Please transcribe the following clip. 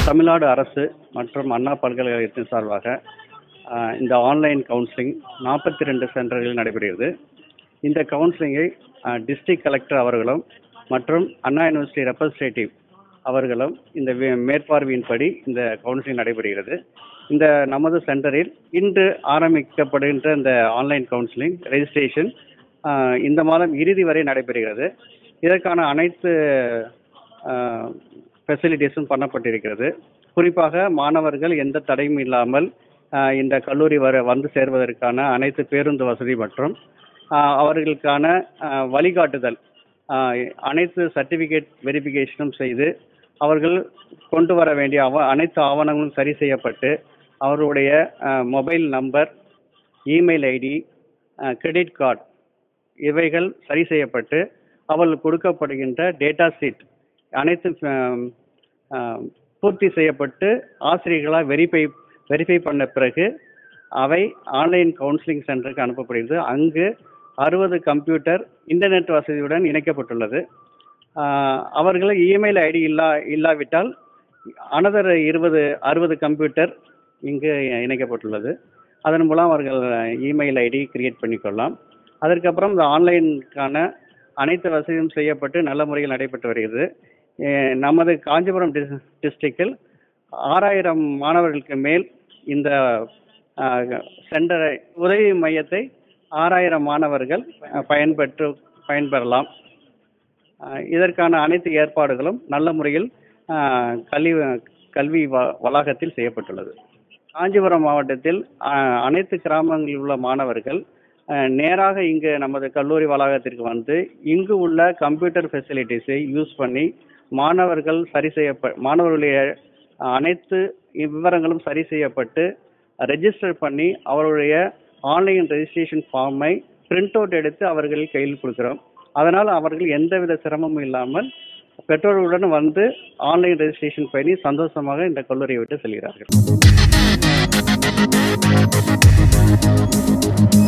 தமிழ்நாடு அரசு மற்றும் அண்ணா பல்கலைக்கழகத்தின் சார்பாக ஆஹ், இந்த ஆன்லைன் கவுன்சிலிங் நாற்பத்தி ரெண்டு சென்டர்களில் நடைபெறுகிறது இந்த கவுன்சிலிங்கை டிஸ்ட்ரிக்ட் கலெக்டர் அவர்களும் மற்றும் அண்ணா யூனிவர்சிட்டி ரெப்ரஸன்டேட்டிவ் அவர்களும் இந்த வே- மேற்பார்வையின்படி இந்த கவுன்சிலிங் நடைபெறுகிறது இந்த நமது சென்டரில் இன்று ஆரம்பிக்கப்படுகின்ற இந்த ஆன்லைன் கவுன்சிலிங் ரெஜிஸ்ட்ரேஷன் இந்த மாதம் இறுதி வரை நடைபெறுகிறது இதற்கான அனைத்து ஃபெசிலிட்டிஸும் பண்ணப்பட்டிருக்கிறது குறிப்பாக மாணவர்கள் எந்த தடையும் இல்லாமல் ஆஹ், இந்த கல்லூரி வர வந்து சேர்வதற்கான அனைத்து பேருந்து வசதி மற்றும் ஆஹ், அவர்களுக்கான ஆஹ், வழிகாட்டுதல் ஆஹ், அனைத்து சர்டிஃபிகேட் வெரிஃபிகேஷனும் செய்து அவர்கள் கொண்டு வர வேண்டிய அவ அனைத்து ஆவணங்களும் சரி செய்யப்பட்டு அவருடைய mobile number email ID credit card இவைகள் சரி செய்யப்பட்டு அவர்களுக்கு கொடுக்கப்படுகின்ற டேட்டா ஷீட் அனைத்து ஆம், ஆம், பூர்த்தி செய்யப்பட்டு ஆசிரியர்களால் வெரிஃபை வெரிஃபை பண்ண பிறகு அவை ஆன்லைன் கவுன்சிலிங் சென்டருக்கு அனுப்பப்படுகிறது அங்கு அறுபது கம்ப்யூட்டர் இன்டர்நெட் வசதியுடன் இணைக்கப்பட்டுள்ளது ஆஹ், அவர்கள் இமெயில் ஐடி இல்லா இல்லாவிட்டால் அனதர் இருபது அறுபது கம்ப்யூட்டர் இங்கு இணைக்கப்பட்டுள்ளது அதன் மூலம் அவர்கள் இமெயில் ஐடி கிரியேட் பண்ணிக்கொள்ளலாம் அதற்கப்புறம் இந்த ஆன்லைனுக்கான அனைத்து வசதியும் செய்யப்பட்டு நல்ல முறையில் நடைபெற்று வருகிறது அஹ் நமது காஞ்சிபுரம் டிஸ் டிஸ்ட்ரிக்டில் ஆறாயிரம் மாணவர்களுக்கு மேல் இந்த சென்டரை உதவி மையத்தை ஆறாயிரம் மாணவர்கள் அஹ், பயன்பெற்று பயன்பெறலாம் அஹ், இதற்கான அனைத்து ஏற்பாடுகளும் நல்ல முறையில் அஹ், கல்வி கல்வி வ- வளாகத்தில் செய்யப்பட்டுள்ளது காஞ்சிபுரம் மாவட்டத்தில் அஹ், அனைத்து கிராமங்களில் உள்ள மாணவர்கள் அஹ், நேராக இங்கு நமது கல்லூரி வளாகத்திற்கு வந்து இங்கு உள்ள கம்ப்யூட்டர் ஃபெசிலிட்டிஸை யூஸ் பண்ணி மாணவர்கள் சரி செய்யப்ப மாணவர்களுடைய அஹ், அனைத்து விவரங்களும் சரி செய்யப்பட்டு ரெஜிஸ்டர் பண்ணி அவருடைய ஆன்லைன் ரெஜிஸ்ட்ரேஷன் ஃபார்மை பிரிண்ட் அவுட் எடுத்து அவர்கள் கையில் கொடுக்கிறோம் அதனால் அவர்கள் எந்தவித சிரமமும் இல்லாமல் பெற்றோர்களுடன் வந்து ஆன்லைன் ரெஜிஸ்ட்ரேஷன் பண்ணி சந்தோஷமாக இந்த கல்லூரியை விட்டு செல்கிறார்கள்